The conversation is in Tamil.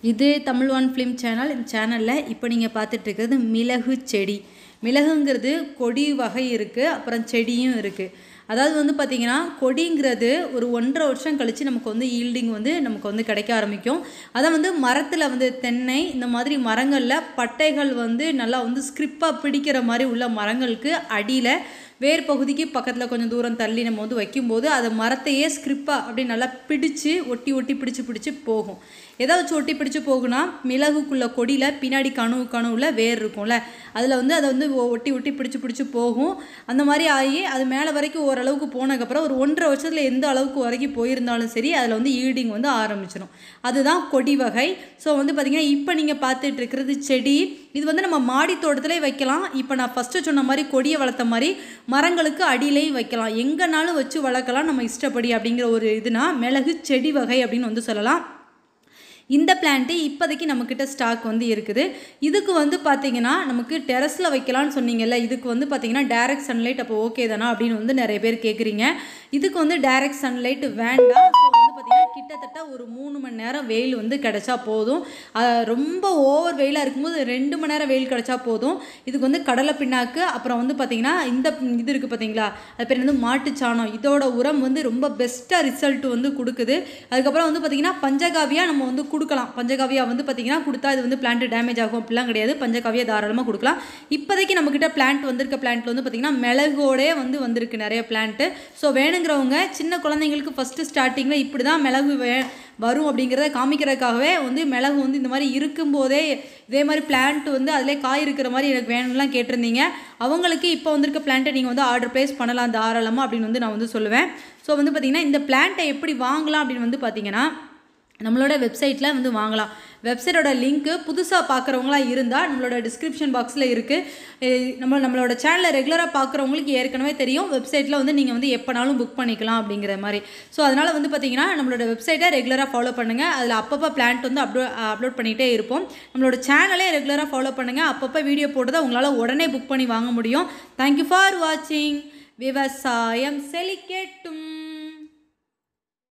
இது தமிழ் ஒன் ஃபிலிம் சேனல் இந்த சேனலில் இப்போ நீங்கள் பார்த்துட்டு இருக்கிறது மிளகு செடி மிளகுங்கிறது கொடி வகை இருக்குது அப்புறம் செடியும் இருக்குது அதாவது வந்து பார்த்திங்கன்னா கொடிங்கிறது ஒரு ஒன்றரை வருஷம் கழித்து நமக்கு வந்து ஈல்டிங் வந்து நமக்கு வந்து கிடைக்க ஆரம்பிக்கும் அதை வந்து மரத்தில் வந்து தென்னை இந்த மாதிரி மரங்களில் பட்டைகள் வந்து நல்லா வந்து ஸ்கிரிப்பாக பிடிக்கிற மாதிரி உள்ள மரங்களுக்கு அடியில் வேர் பகுதிக்கு பக்கத்தில் கொஞ்சம் தூரம் தள்ளி நம்ம வந்து வைக்கும்போது அதை மரத்தையே ஸ்கிரிப்பாக அப்படி நல்லா பிடிச்சு ஒட்டி ஒட்டி பிடிச்சு பிடிச்சு போகும் ஏதாச்சும் ஒட்டி பிடிச்சு போகுனா மிளகுக்குள்ள கொடியில் பின்னாடி கனவு கனவுல வேர் இருக்கும்ல அதில் வந்து அதை வந்து ஒ- ஒட்டி ஒட்டி பிடிச்சு பிடிச்சு போகும் அந்த மாதிரி ஆகி அது மேலே வரைக்கும் ஓரளவுக்கு போனதுக்கப்புறம் ஒரு ஒன்றரை வருஷத்தில் எந்த அளவுக்கு வரைக்கும் போயிருந்தாலும் சரி அதில் வந்து ஈல்டிங் வந்து ஆரம்பிச்சிடும் அதுதான் கொடி வகை ஸோ வந்து பார்த்திங்கன்னா இப்போ நீங்கள் பார்த்துட்டு இருக்கிறது செடி இது வந்து நம்ம மாடி தோட்டத்திலே வைக்கலாம் இப்போ நான் ஃபஸ்ட்டு சொன்ன மாதிரி கொடியை வளர்த்த மாதிரி மரங்களுக்கு அடியிலையும் வைக்கலாம் எங்கேனாலும் வச்சு வளர்க்கலாம் நம்ம இஷ்டப்படி அப்படிங்கிற ஒரு இதுனா மிளகு செடி வகை அப்படின்னு வந்து சொல்லலாம் இந்த பிளான்ட்டு இப்போதைக்கு நம்மக்கிட்ட ஸ்டாக் வந்து இருக்குது இதுக்கு வந்து பார்த்தீங்கன்னா நமக்கு டெரஸில் வைக்கலாம்னு சொன்னீங்கல்ல இதுக்கு வந்து பார்த்தீங்கன்னா டைரக்ட் சன்லைட் அப்போ ஓகே தானா அப்படின்னு வந்து நிறைய பேர் கேட்குறீங்க இதுக்கு வந்து டைரக்ட் சன்லைட் வேண்டாம் ஸோ வந்து பார்த்தீங்கன்னா கிட்டத்தட்ட ஒரு மூணு மணி நேரம் வெயில் வந்து கிடைச்சா போதும் அஹ் ரொம்ப ஓவர் வெயிலாக இருக்கும்போது ரெண்டு மணி நேரம் வெயில் கிடைச்சா போதும் இதுக்கு வந்து கடலை பிண்ணாக்கு அப்புறம் வந்து பார்த்தீங்கன்னா இந்த இது இருக்குது பார்த்தீங்களா அது பேர் வந்து மாட்டுச்சாணம் இதோட உரம் வந்து ரொம்ப பெஸ்ட்டாக ரிசல்ட் வந்து கொடுக்குது அதுக்கப்புறம் வந்து பார்த்தீங்கன்னா பஞ்சகாவியா நம்ம வந்து கொடுக்கலாம் பஞ்சகாவியா வந்து பார்த்தீங்கன்னா கொடுத்தா இது வந்து பிளான்ட் டேமேஜ் ஆகும் அப்படிலாம் கிடையாது பஞ்சகாவியா தாராளமாக கொடுக்கலாம் இப்போதைக்கு நம்மக்கிட்ட பிளான்ட் வந்திருக்க பிளான்ட்ல வந்து பார்த்தீங்கன்னா மிளகோடே வந்து வந்திருக்கு நிறைய பிளான்ட்டு ஸோ வேணுங்கிறவங்க சின்ன குழந்தைங்களுக்கு ஃபஸ்ட்டு ஸ்டார்டிங்கில் இப்படி தான் மிளகு வே வரும் அப்படிங்கிறத காமிக்கிறதுக்காகவே வந்து மிளகு வந்து இந்த மாதிரி இருக்கும்போதே இதே மாதிரி பிளான்ட் வந்து அதிலே காய் இருக்கிற மாதிரி எனக்கு வேணும்லாம் கேட்டிருந்தீங்க அவங்களுக்கு இப்போ வந்திருக்க பிளான்ட்டை நீங்கள் வந்து ஆர்டர் ப்ளேஸ் பண்ணலாம் தாராளமாக அப்படின்னு வந்து நான் வந்து சொல்லுவேன் ஸோ வந்து பார்த்தீங்கன்னா இந்த பிளான்ட்டை எப்படி வாங்கலாம் அப்படின்னு வந்து பார்த்தீங்கன்னா நம்மளோட வெப்சைட்டில் வந்து வாங்கலாம் வெப்சைட்டோட லிங்க்கு புதுசாக பார்க்குறவங்களாம் இருந்தால் நம்மளோட டிஸ்கிரிப்ஷன் பாக்ஸில் இருக்குது நம்ம நம்மளோட சேனலை ரெகுலராக பார்க்குறவங்களுக்கு ஏற்கனவே தெரியும் வெப்சைட்டில் வந்து நீங்கள் வந்து எப்போனாலும் புக் பண்ணிக்கலாம் அப்படிங்கிற மாதிரி ஸோ அதனால் வந்து பார்த்தீங்கன்னா நம்மளோட வெப்சைட்டை ரெகுலராக ஃபாலோ பண்ணுங்கள் அதில் அப்பப்போ பிளான்ட் வந்து அப்லோ அப்லோட் பண்ணிகிட்டே இருப்போம் நம்மளோட சேனலே ரெகுலராக ஃபாலோ பண்ணுங்கள் அப்பப்போ வீடியோ போட்டதை உங்களால் உடனே புக் பண்ணி வாங்க முடியும் தேங்க்யூ ஃபார் வாட்சிங் விவசாயம் செழிக்கட்டும்